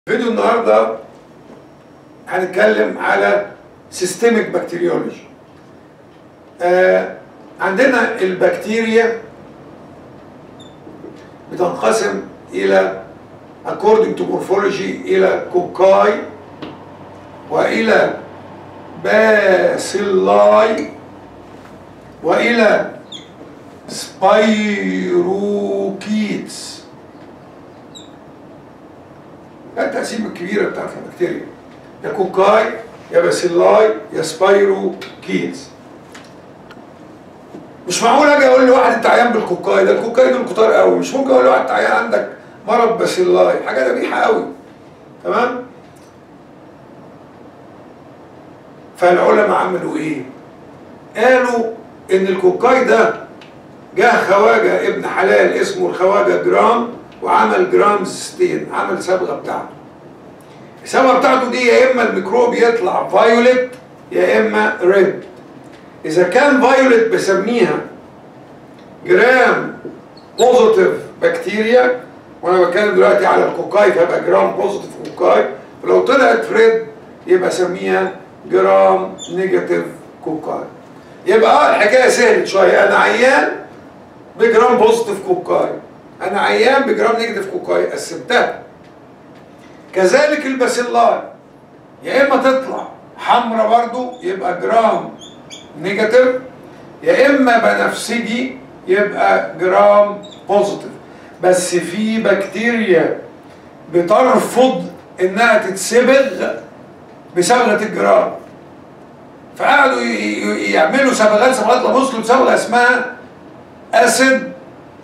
فيديو النهارده هنتكلم على سيستميك بكتيريولوجي آه عندنا البكتيريا بتنقسم الى according to morphology الى كوكاي والى باسيلاي والى سبايروكيتس ده التقسيمه الكبيره بتاعت البكتيريا يا كوكاي يا باسيلاي يا سبايروكيتس مش معقول اجي اقول لواحد انت عيان بالكوكاي ده الكوكاي دول كتار قوي مش ممكن اقول لواحد انت عيان عندك مرض باسيلاي حاجه ذبيحه قوي تمام فالعلماء عملوا ايه قالوا ان الكوكاي ده جه خواجه ابن حلال اسمه الخواجه جرام وعمل جرام ستين عمل صبغه بتاعته الصبغه بتاعته دي يا اما الميكروب يطلع فايوليت يا اما ريد اذا كان فايوليت بسميها جرام بوزيتيف بكتيريا وانا بتكلم دلوقتي على الكوكاي فيبقى جرام بوزيتيف كوكاي ولو طلعت ريد يبقى سميها جرام نيجاتيف كوكاي يبقى اه الحكايه سهلت شويه انا عيان بجرام بوزيتيف كوكاي انا عيان بجرام نيجاتيف كوكاي قسمتها كذلك الباسيلاي يا اما تطلع حمرا برضو يبقى جرام نيجاتيف يا اما بنفسجي يبقى جرام بوزيتيف بس في بكتيريا بترفض انها تتسبغ بصبغه الجرام فقعدوا يعملوا صبغات صبغات لما وصلوا لصبغه اسمها اسيد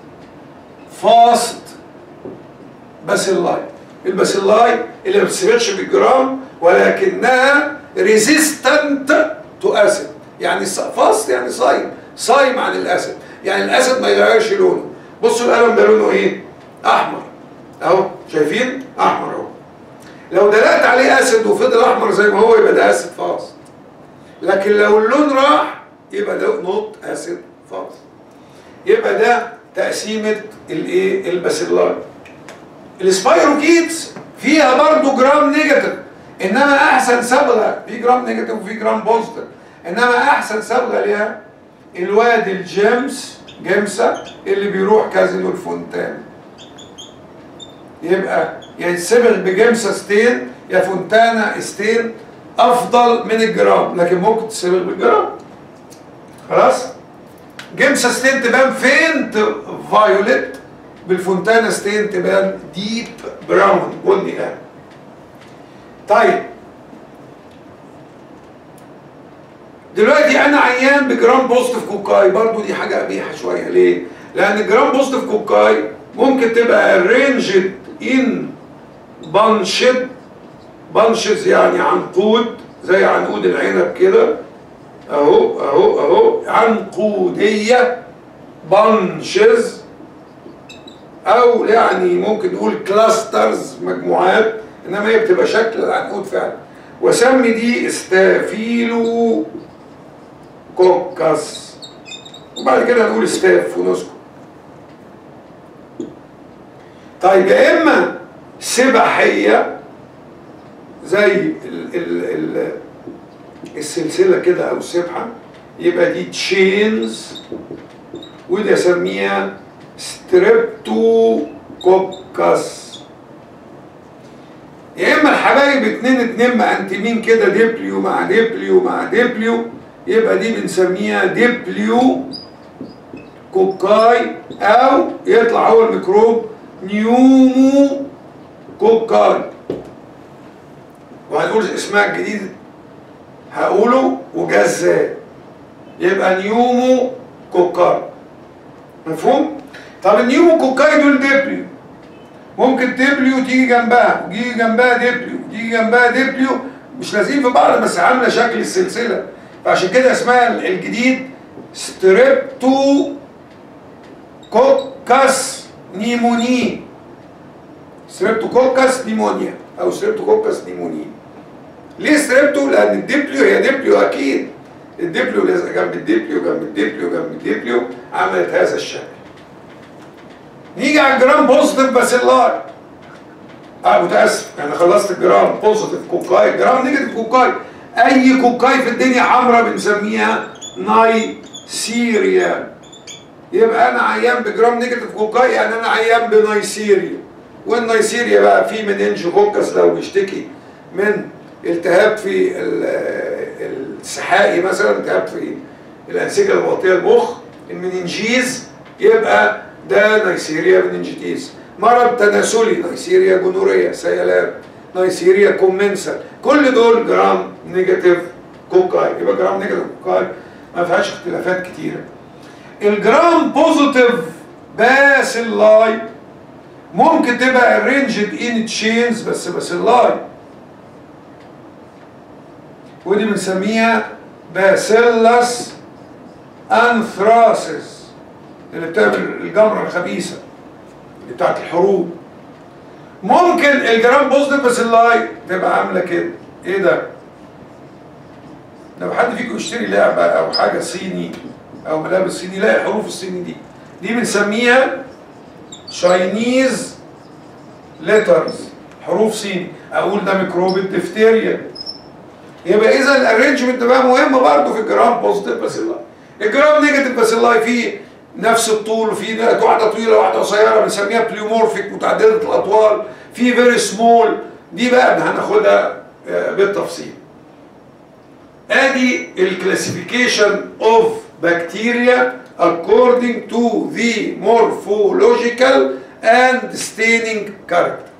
فاست باسيلاي الباسيلاي اللي ما بتسبقش بالجرام ولكنها ريزيستنت تو اسيد يعني فاست يعني صايم صايم عن الاسيد يعني الاسيد ما يغيرش لونه بصوا القلم ده لونه ايه احمر اهو شايفين احمر اهو لو دلقت عليه اسيد وفضل احمر زي ما هو يبقى ده اسيد فاست لكن لو اللون راح يبقى ده نوت اسيد فاست يبقى ده تقسيمه الايه الباسيلاي السبايروكيتس فيها برضو جرام نيجاتيف انما احسن صبغه في جرام نيجاتيف وفي جرام بوزيتيف انما احسن صبغه ليها الواد الجيمس جيمسا اللي بيروح كازينو الفونتان يبقى يا يتسبغ بجيمسا ستين يا فونتانا ستين افضل من الجرام لكن ممكن تسبغ بالجرام خلاص جيمسا ستين تبان فين فايوليت بالفونتانا ستين تبان ديب براون بني يعني طيب دلوقتي انا عيان بجرام بوزيتيف كوكاي برضو دي حاجه قبيحه شويه ليه لان جرام بوزيتيف كوكاي ممكن تبقى arranged ان بانشد بانشز يعني عنقود زي عنقود العنب كده اهو اهو اهو عنقوديه بانشز او يعني ممكن نقول كلاسترز مجموعات انما هي بتبقى شكل العنقود فعلا واسمي دي استافيلو كوكس وبعد كده نقول ستاف ونسكت طيب يا اما سبحيه زي ال ال ال السلسله كده او السبحه يبقى دي تشينز ودي اسميها ستريبتوكوكس يا اما الحبايب اتنين اتنين مقنتمين كده ديبليو مع ديبليو مع ديبليو يبقى دي بنسميها ديبليو كوكاي او يطلع هو الميكروب نيومو كوكاي وهنقول اسمها الجديد هقوله وجزاء يبقى نيومو كوكاي مفهوم؟ طب النيومو كوكاي دول ديبليو ممكن ديبليو تيجي جنبها وتيجي جنبها ديبليو وتيجي جنبها ديبليو مش لازقين في بعض بس عامله شكل السلسله فعشان كده اسمها الجديد ستريبتو كوكاس نيموني ستريبتوكوكاس نيمونيا او ستريبتوكوكاس نيموني ليه ستريبتو لان الديبليو هي ديبليو اكيد الديبليو لازقه جنب الديبليو جنب الديبليو جنب الديبليو عملت هذا الشكل نيجي على الجرام بوزيتيف باسيلاي اه متاسف انا خلصت الجرام بوزيتيف كوكاي جرام نيجاتيف كوكاي اي كوكاي في الدنيا حمراء بنسميها نايسيريا يبقى انا عيان بجرام نيجاتيف كوكاي يعني انا عيان بنايسيريا والنايسيريا بقى في مننج كوكس لو بيشتكي من التهاب في ال- السحائي مثلا التهاب في الانسجه المغطيه المخ المننجيز يبقى ده نيسيريا مننجيتيز مرض تناسلي نيسيريا جونوريا سيلان نيسيريا كومنسل كل دول جرام نيجاتيف كوكاي يبقى جرام نيجاتيف كوكاي ما فيهاش اختلافات كتيره الجرام بوزيتيف باسيلاي ممكن تبقى arranged in chains بس باسيلاي ودي بنسميها باسيلس انثراسيس اللي بتعمل الجمره الخبيثه اللي بتاعت الحروب ممكن الجرام بوزيتيف باسيلاي تبقى عامله كده ايه ده؟ لو حد فيكم يشتري لعبه او حاجه صيني او ملابس صيني يلاقي الحروف الصيني دي دي بنسميها شاينيز ليترز حروف صيني اقول ده ميكروب الدفتيريا يبقى اذا الارينجمنت بقى مهم برضه في الجرام بوزيتيف باسيلاي الجرام نيجاتيف باسيلاي فيه نفس الطول وفي واحده طويله واحده قصيره بنسميها بليومورفيك متعدده الاطوال في فيري سمول دي بقى هناخدها آه، بالتفصيل ادي الكلاسيفيكيشن اوف بكتيريا according to the morphological and staining character